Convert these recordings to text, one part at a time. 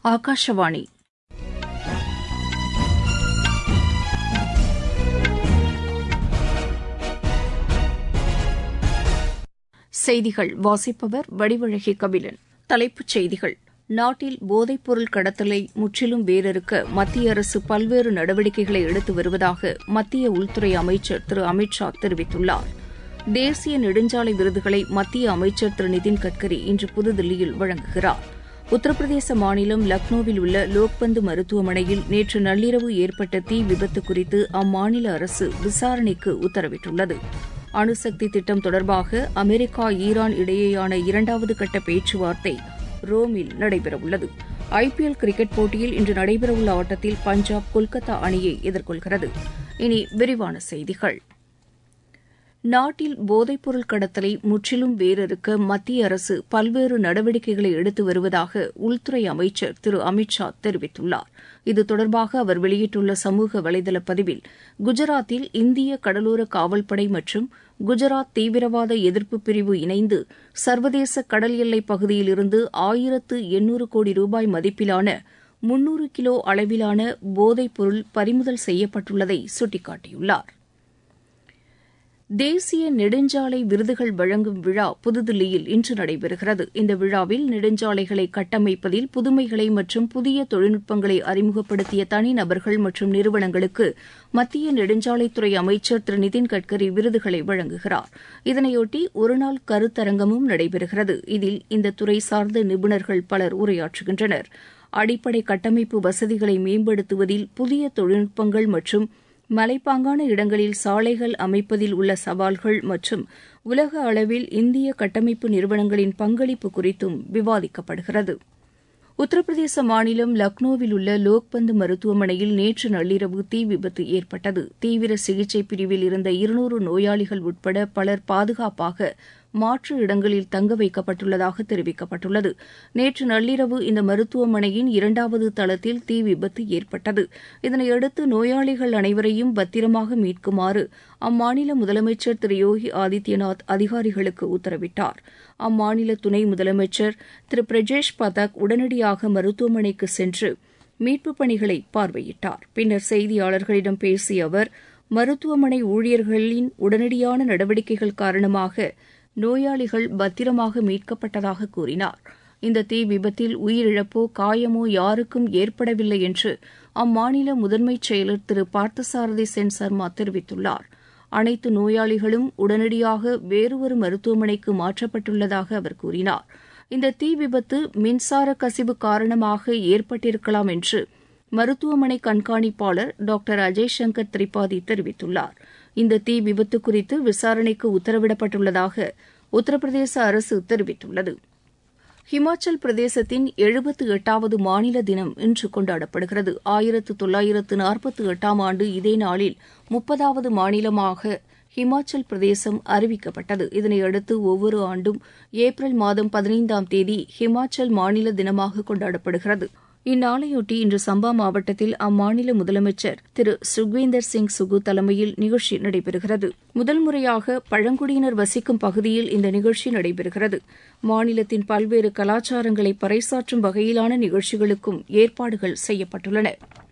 ஆகாஷவாணி செய்திகள் வாசிப்பவர் வடிவழகி கபிலன் தலைப்புச் செய்திகள் நாட்டில் போதைப்பொருள் கடத்தலை முற்றிலும் வேரறுக்க மத்திய அரசு பல்வேறு நடவடிக்கைகளை எடுத்து வருவதாக மத்திய உள்துறை அமைச்சர் திரு அமித் ஷா தெரிவித்துள்ளார் தேசிய நெடுஞ்சாலை விருதுகளை மத்திய அமைச்சர் திரு நிதின் கட்கரி இன்று புதுதில்லியில் வழங்குகிறார் உத்தரப்பிரதேச மாநிலம் லக்னோவில் உள்ள லோக்பந்து மருத்துவமனையில் நேற்று நள்ளிரவு ஏற்பட்ட தீ விபத்து குறித்து அம்மாநில அரசு விசாரணைக்கு உத்தரவிட்டுள்ளது அணுசக்தி திட்டம் தொடர்பாக அமெரிக்கா ஈரான் இடையேயான இரண்டாவது கட்ட பேச்சுவார்த்தை ரோமில் நடைபெறவுள்ளது ஐபிஎல் கிரிக்கெட் போட்டியில் இன்று நடைபெறவுள்ள ஆட்டத்தில் பஞ்சாப் கொல்கத்தா அணியை எதிர்கொள்கிறது இனி விரிவான செய்திகள் நாட்டில் போதைப்பொருள் கடத்தலை முற்றிலும் வேரறுக்க மத்திய அரசு பல்வேறு நடவடிக்கைகளை எடுத்து வருவதாக உள்துறை அமைச்சர் திரு அமித் ஷா தெரிவித்துள்ளார் இது தொடர்பாக அவர் வெளியிட்டுள்ள சமூக வலைதள பதிவில் குஜராத்தில் இந்திய கடலோர காவல்படை மற்றும் குஜராத் தீவிரவாத எதிர்ப்பு பிரிவு இணைந்து சர்வதேச கடல் எல்லைப் பகுதியிலிருந்து ஆயிரத்து எண்ணூறு கோடி ரூபாய் மதிப்பிலான முன்னூறு கிலோ அளவிலான போதைப்பொருள் பறிமுதல் செய்யப்பட்டுள்ளதை சுட்டிக்காட்டியுள்ளார் தேசிய நெடுஞ்சாலை விருதுகள் வழங்கும் விழா புதுதில்லியில் இன்று நடைபெறுகிறது இந்த விழாவில் நெடுஞ்சாலைகளை கட்டமைப்பதில் புதுமைகளை மற்றும் புதிய தொழில்நுட்பங்களை அறிமுகப்படுத்திய தனிநபர்கள் மற்றும் நிறுவனங்களுக்கு மத்திய நெடுஞ்சாலைத்துறை அமைச்சர் திரு நிதின் கட்கரி விருதுகளை வழங்குகிறார் இதனையொட்டி ஒருநாள் கருத்தரங்கமும் நடைபெறுகிறது இதில் இந்த துறை சார்ந்த நிபுணர்கள் பலர் உரையாற்றுகின்றனர் அடிப்படை கட்டமைப்பு வசதிகளை மேம்படுத்துவதில் புதிய தொழில்நுட்பங்கள் மற்றும் மலைப்பாங்கான இடங்களில் சாலைகள் அமைப்பதில் உள்ள சவால்கள் மற்றும் உலக அளவில் இந்திய கட்டமைப்பு நிறுவனங்களின் பங்களிப்பு குறித்தும் விவாதிக்கப்படுகிறது உத்தரப்பிரதேச மாநிலம் லக்னோவில் உள்ள லோக்பந்து மருத்துவமனையில் நேற்று நள்ளிரவு தீ விபத்து ஏற்பட்டது தீவிர சிகிச்சை பிரிவில் இருந்த இருநூறு நோயாளிகள் உட்பட பலர் பாதுகாப்பாக மாற்று இடங்களில் தங்க வைக்கப்பட்டுள்ளதாக தெரிவிக்கப்பட்டுள்ளது நேற்று நள்ளிரவு இந்த மருத்துவமனையின் இரண்டாவது தளத்தில் தீ விபத்து ஏற்பட்டது இதனையடுத்து நோயாளிகள் அனைவரையும் பத்திரமாக மீட்குமாறு அம்மாநில முதலமைச்சர் திரு யோகி ஆதித்யநாத் அதிகாரிகளுக்கு உத்தரவிட்டார் அம்மாநில துணை முதலமைச்சர் திரு பிரஜேஷ் பதக் உடனடியாக மருத்துவமனைக்கு சென்று மீட்புப் பணிகளை பார்வையிட்டார் பின்னர் செய்தியாளர்களிடம் பேசிய அவர் மருத்துவமனை ஊழியர்களின் உடனடியான நடவடிக்கைகள் காரணமாக நோயாளிகள் பத்திரமாக மீட்கப்பட்டதாக கூறினார் இந்த தீ விபத்தில் உயிரிழப்போ காயமோ யாருக்கும் ஏற்படவில்லை என்று அம்மாநில முதன்மைச் செயலர் திரு பார்த்தசாரதி சென் சர்மா தெரிவித்துள்ளார் அனைத்து நோயாளிகளும் உடனடியாக வேறு ஒரு மருத்துவமனைக்கு மாற்றப்பட்டுள்ளதாக அவர் கூறினார் இந்த தீ விபத்து மின்சார கசிவு காரணமாக ஏற்பட்டிருக்கலாம் என்று மருத்துவமனை கண்காணிப்பாளர் டாக்டர் அஜய் சங்கர் திரிபாதி தெரிவித்துள்ளார் இந்த தீ விபத்து குறித்து விசாரணைக்கு உத்தரவிடப்பட்டுள்ளதாக உத்தரப்பிரதேச அரசு தெரிவித்துள்ளது ஹிமாச்சல் பிரதேசத்தின் எழுபத்து எட்டாவது மாநில தினம் இன்று கொண்டாடப்படுகிறது ஆயிரத்து தொள்ளாயிரத்து நாற்பத்தி எட்டாம் ஆண்டு இதே நாளில் முப்பதாவது மாநிலமாக ஹிமாச்சல் பிரதேசம் அறிவிக்கப்பட்டது இதனையடுத்து ஒவ்வொரு ஆண்டும் ஏப்ரல் மாதம் பதினைந்தாம் தேதி ஹிமாச்சல் மாநில தினமாக கொண்டாடப்படுகிறது இந்நாளையொட்டி இன்று சம்பா மாவட்டத்தில் அம்மாநில முதலமைச்சர் திரு சுக்வீந்தர் சிங் சுகு தலைமையில் நிகழ்ச்சி நடைபெறுகிறது முதல் முறையாக பழங்குடியினர் வசிக்கும் பகுதியில் இந்த நிகழ்ச்சி நடைபெறுகிறது மாநிலத்தின் பல்வேறு கலாச்சாரங்களை பறைசாற்றும் வகையிலான நிகழ்ச்சிகளுக்கும் ஏற்பாடுகள் செய்யப்பட்டுள்ளன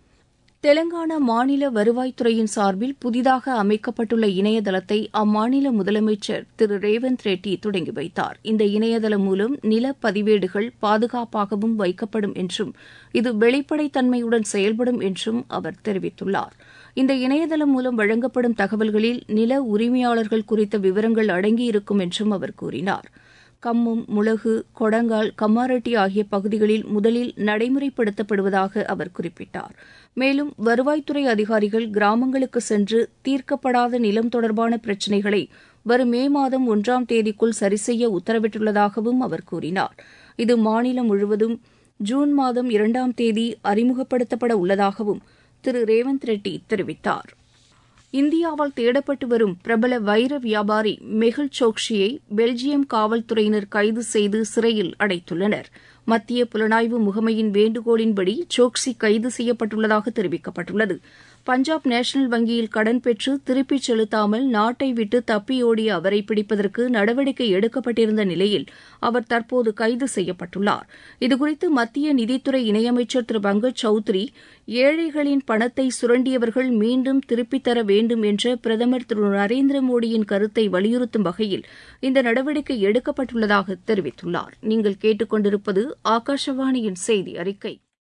தெலங்கானா மாநில வருவாய்த்துறையின் சார்பில் புதிதாக அமைக்கப்பட்டுள்ள இணையதளத்தை அம்மாநில முதலமைச்சர் திரு ரேவந்த் ரெட்டி தொடங்கி வைத்தார் இந்த இணையதளம் மூலம் நில பதிவேடுகள் பாதுகாப்பாகவும் வைக்கப்படும் என்றும் இது வெளிப்படைத்தன்மையுடன் செயல்படும் என்றும் அவர் தெரிவித்துள்ளார் இந்த இணையதளம் மூலம் வழங்கப்படும் தகவல்களில் நில உரிமையாளர்கள் குறித்த விவரங்கள் அடங்கியிருக்கும் என்றும் அவர் கூறினார் கம்மம் முளகு கொடங்கால் கம்மாரெட்டி ஆகிய பகுதிகளில் முதலில் நடைமுறைப்படுத்தப்படுவதாக அவர் குறிப்பிட்டார் மேலும் வருவாய்த்துறை அதிகாரிகள் கிராமங்களுக்கு சென்று தீர்க்கப்படாத நிலம் தொடர்பான பிரச்சினைகளை வரும் மே மாதம் ஒன்றாம் தேதிக்குள் சரிசெய்ய உத்தரவிட்டுள்ளதாகவும் அவர் கூறினார் இது மாநிலம் முழுவதும் ஜூன் மாதம் இரண்டாம் தேதி அறிமுகப்படுத்தப்பட உள்ளதாகவும் திரு ரேவந்த் ரெட்டி தெரிவித்தார் இந்தியாவால் தேடப்பட்டு வரும் பிரபல வைர வியாபாரி மெகுல் சோக்ஷியை பெல்ஜியம் காவல்துறையினர் கைது செய்து சிறையில் அடைத்துள்ளனர் மத்திய புலனாய்வு முகமையின் வேண்டுகோளின்படி சோக்சி கைது செய்யப்பட்டுள்ளதாக தெரிவிக்கப்பட்டுள்ளது பஞ்சாப் நேஷனல் வங்கியில் கடன் பெற்று திருப்பிச் செலுத்தாமல் நாட்டை விட்டு தப்பியோடிய அவரை பிடிப்பதற்கு நடவடிக்கை எடுக்கப்பட்டிருந்த நிலையில் அவர் தற்போது கைது செய்யப்பட்டுள்ளார் இதுகுறித்து மத்திய நிதித்துறை இணையமைச்சர் திரு பங்கஜ் சௌத்ரி ஏழைகளின் பணத்தை சுரண்டியவர்கள் மீண்டும் திருப்பித் தர வேண்டும் என்ற பிரதமர் திரு நரேந்திர மோடியின் கருத்தை வலியுறுத்தும் வகையில் இந்த நடவடிக்கை எடுக்கப்பட்டுள்ளதாக தெரிவித்துள்ளார் நீங்கள் கேட்டுக்கொண்டிருப்பது ஆகாஷவாணியின் செய்தி அறிக்கை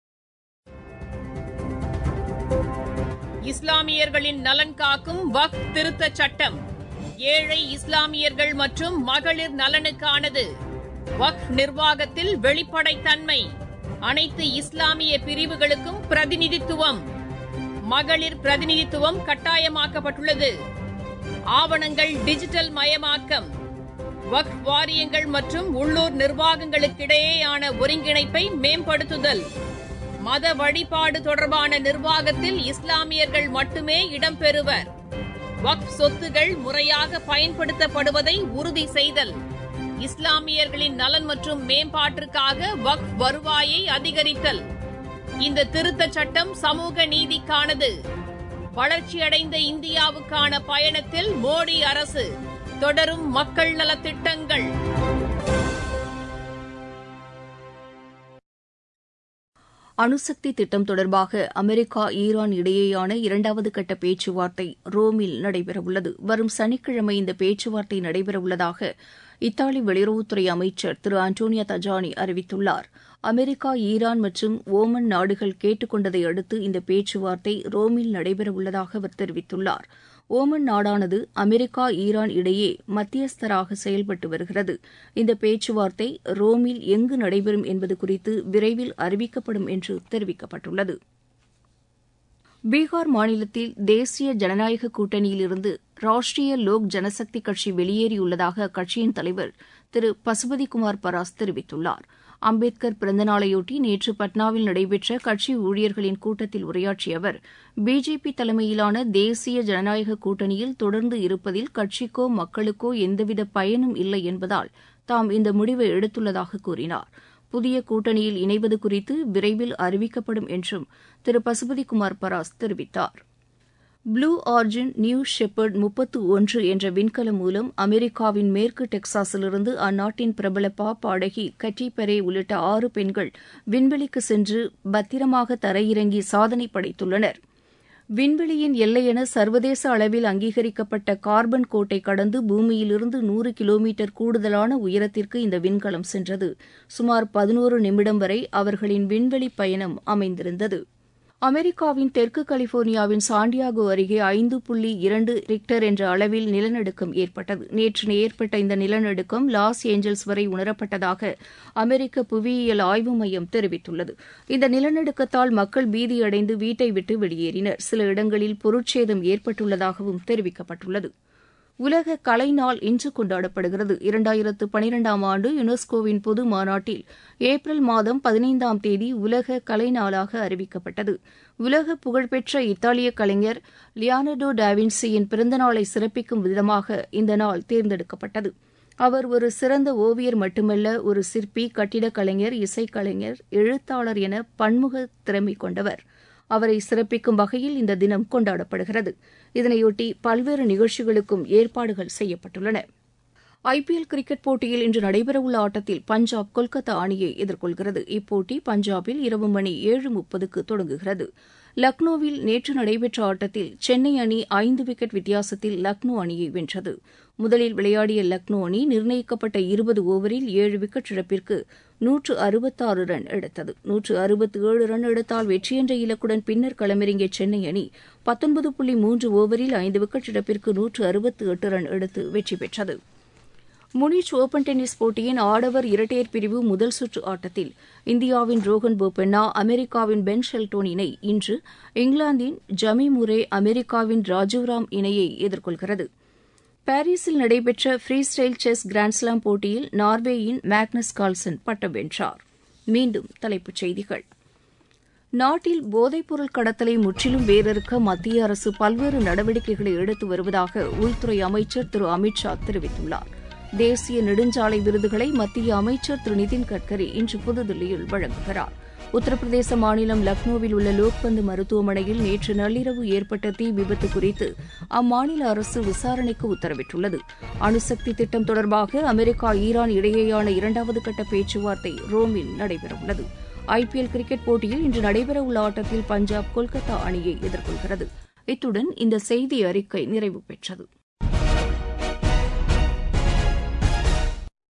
இஸ்லாமியர்களின் நலன் காக்கும் வக்ஃப் திருத்தச் சட்டம் ஏழை இஸ்லாமியர்கள் மற்றும் மகளிர் நலனுக்கானது வக்ஃப் நிர்வாகத்தில் வெளிப்படைத்தன்மை அனைத்து இஸ்லாமிய பிரிவுகளுக்கும் பிரதிநிதித்துவம் மகளிர் பிரதிநிதித்துவம் கட்டாயமாக்கப்பட்டுள்ளது ஆவணங்கள் டிஜிட்டல் மயமாக்கம் வக்ஃப் வாரியங்கள் மற்றும் உள்ளூர் நிர்வாகங்களுக்கிடையேயான ஒருங்கிணைப்பை மேம்படுத்துதல் மத வழிபாடு தொடர்பான நிர்வாகத்தில் இஸ்லாமியர்கள் மட்டுமே இடம்பெறுவர் வக்ஃப் சொத்துகள் முறையாக பயன்படுத்தப்படுவதை உறுதி செய்தல் இஸ்லாமியர்களின் நலன் மற்றும் மேம்பாட்டிற்காக வக்ஃப் வருவாயை அதிகரித்தல் இந்த திருத்தச் சட்டம் சமூக நீதிக்கானது வளர்ச்சியடைந்த இந்தியாவுக்கான பயணத்தில் மோடி அரசு தொடரும் மக்கள் நலத்திட்டங்கள் அணுசக்தி திட்டம் தொடர்பாக அமெரிக்கா ஈரான் இடையேயான இரண்டாவது கட்ட பேச்சுவார்த்தை ரோமில் நடைபெறவுள்ளது வரும் சனிக்கிழமை இந்த பேச்சுவார்த்தை நடைபெறவுள்ளதாக இத்தாலி வெளியுறவுத்துறை அமைச்சர் திரு அன்டோனியா தஜானி அறிவித்துள்ளார் அமெரிக்கா ஈரான் மற்றும் ஓமன் நாடுகள் கேட்டுக் கொண்டதை அடுத்து இந்த பேச்சுவார்த்தை ரோமில் நடைபெறவுள்ளதாக அவர் தெரிவித்துள்ளார் ஓமன் நாடானது அமெரிக்கா ஈரான் இடையே மத்தியஸ்தராக செயல்பட்டு வருகிறது இந்த பேச்சுவார்த்தை ரோமில் எங்கு நடைபெறும் என்பது குறித்து விரைவில் அறிவிக்கப்படும் என்று தெரிவிக்கப்பட்டுள்ளது பீகார் மாநிலத்தில் தேசிய ஜனநாயக கூட்டணியிலிருந்து ராஷ்டிரிய லோக் ஜனசக்தி கட்சி வெளியேறியுள்ளதாக அக்கட்சியின் தலைவர் திரு பசுபதிகுமார் பராஸ் தெரிவித்துள்ளார் அம்பேத்கர் பிறந்தநாளையொட்டி நேற்று பட்னாவில் நடைபெற்ற கட்சி ஊழியர்களின் கூட்டத்தில் உரையாற்றிய அவர் பிஜேபி தலைமையிலான தேசிய ஜனநாயக கூட்டணியில் தொடர்ந்து இருப்பதில் கட்சிக்கோ மக்களுக்கோ எந்தவித பயனும் இல்லை என்பதால் தாம் இந்த முடிவை எடுத்துள்ளதாக கூறினார் புதிய கூட்டணியில் இணைவது குறித்து விரைவில் அறிவிக்கப்படும் என்றும் திரு பசுபதிகுமார் பராஸ் தெரிவித்தார் ப்ளூ ஆர்ஜின் நியூ ஷெப்பர்ட் முப்பத்து ஒன்று என்ற விண்கலம் மூலம் அமெரிக்காவின் மேற்கு டெக்சாஸிலிருந்து அந்நாட்டின் பிரபல பாப் பாடகி கட்டி பெரே உள்ளிட்ட ஆறு பெண்கள் விண்வெளிக்கு சென்று பத்திரமாக தரையிறங்கி சாதனை படைத்துள்ளனர் விண்வெளியின் எல்லையென சர்வதேச அளவில் அங்கீகரிக்கப்பட்ட கார்பன் கோட்டை கடந்து பூமியிலிருந்து நூறு கிலோமீட்டர் கூடுதலான உயரத்திற்கு இந்த விண்கலம் சென்றது சுமார் பதினோரு நிமிடம் வரை அவர்களின் விண்வெளி பயணம் அமைந்திருந்தது அமெரிக்காவின் தெற்கு கலிபோர்னியாவின் சாண்டியாகோ அருகே ஐந்து புள்ளி இரண்டு ரிக்டர் என்ற அளவில் நிலநடுக்கம் ஏற்பட்டது நேற்று ஏற்பட்ட இந்த நிலநடுக்கம் லாஸ் ஏஞ்சல்ஸ் வரை உணரப்பட்டதாக அமெரிக்க புவியியல் ஆய்வு மையம் தெரிவித்துள்ளது இந்த நிலநடுக்கத்தால் மக்கள் பீதியடைந்து வீட்டை விட்டு வெளியேறினர் சில இடங்களில் பொருட்சேதம் ஏற்பட்டுள்ளதாகவும் தெரிவிக்கப்பட்டுள்ளது உலக கலை நாள் இன்று கொண்டாடப்படுகிறது இரண்டாயிரத்து பனிரெண்டாம் ஆண்டு யுனெஸ்கோவின் பொது மாநாட்டில் ஏப்ரல் மாதம் பதினைந்தாம் தேதி உலக கலை நாளாக அறிவிக்கப்பட்டது உலக புகழ்பெற்ற இத்தாலிய கலைஞர் லியானடோ டாவின்சியின் பிறந்தநாளை சிறப்பிக்கும் விதமாக இந்த நாள் தேர்ந்தெடுக்கப்பட்டது அவர் ஒரு சிறந்த ஓவியர் மட்டுமல்ல ஒரு சிற்பி கட்டிடக் கலைஞர் இசைக்கலைஞர் எழுத்தாளர் என பன்முக திறமை கொண்டவர் அவரை சிறப்பிக்கும் வகையில் இந்த தினம் கொண்டாடப்படுகிறது இதனையொட்டி பல்வேறு நிகழ்ச்சிகளுக்கும் ஏற்பாடுகள் செய்யப்பட்டுள்ளன ஐபிஎல் கிரிக்கெட் போட்டியில் இன்று நடைபெறவுள்ள ஆட்டத்தில் பஞ்சாப் கொல்கத்தா அணியை எதிர்கொள்கிறது இப்போட்டி பஞ்சாபில் இரவு மணி ஏழு முப்பதுக்கு தொடங்குகிறது லக்னோவில் நேற்று நடைபெற்ற ஆட்டத்தில் சென்னை அணி ஐந்து விக்கெட் வித்தியாசத்தில் லக்னோ அணியை வென்றது முதலில் விளையாடிய லக்னோ அணி நிர்ணயிக்கப்பட்ட இருபது ஓவரில் ஏழு விக்கெட் இழப்பிற்கு நூற்று அறுபத்தாறு ரன் எடுத்தது நூற்று அறுபத்தி ஏழு ரன் எடுத்தால் வெற்றி என்ற இலக்குடன் பின்னர் களமிறங்கிய சென்னை அணி பத்தொன்பது புள்ளி மூன்று ஓவரில் ஐந்து விக்கெட் இழப்பிற்கு நூற்று அறுபத்தி எட்டு ரன் எடுத்து வெற்றி பெற்றது முனிச் ஓபன் டென்னிஸ் போட்டியின் ஆடவர் இரட்டையர் பிரிவு முதல் சுற்று ஆட்டத்தில் இந்தியாவின் ரோஹன் போபண்ணா அமெரிக்காவின் பென் ஷெல்டோன் இணை இன்று இங்கிலாந்தின் ஜமி முரே அமெரிக்காவின் ராஜீவ்ராம் இணையை எதிர்கொள்கிறது பாரீஸில் நடைபெற்ற ஃப்ரீ ஸ்டைல் செஸ் கிராண்ட்ஸ்லாம் போட்டியில் நார்வேயின் மேக்னஸ் கால்சன் பட்டம் வென்றார் மீண்டும் தலைப்புச் செய்திகள் நாட்டில் போதைப்பொருள் கடத்தலை முற்றிலும் வேரறுக்க மத்திய அரசு பல்வேறு நடவடிக்கைகளை எடுத்து வருவதாக உள்துறை அமைச்சர் திரு அமித் ஷா தெரிவித்துள்ளார் தேசிய நெடுஞ்சாலை விருதுகளை மத்திய அமைச்சர் திரு நிதின் கட்கரி இன்று புதுதில்லியில் வழங்குகிறார் உத்தரப்பிரதேச மாநிலம் லக்னோவில் உள்ள லோக்பந்து மருத்துவமனையில் நேற்று நள்ளிரவு ஏற்பட்ட தீ விபத்து குறித்து அம்மாநில அரசு விசாரணைக்கு உத்தரவிட்டுள்ளது அணுசக்தி திட்டம் தொடர்பாக அமெரிக்கா ஈரான் இடையேயான இரண்டாவது கட்ட பேச்சுவார்த்தை ரோமில் நடைபெறவுள்ளது ஐபிஎல் கிரிக்கெட் போட்டியில் இன்று நடைபெறவுள்ள ஆட்டத்தில் பஞ்சாப் கொல்கத்தா அணியை எதிர்கொள்கிறது இத்துடன் இந்த செய்தி அறிக்கை நிறைவு பெற்றது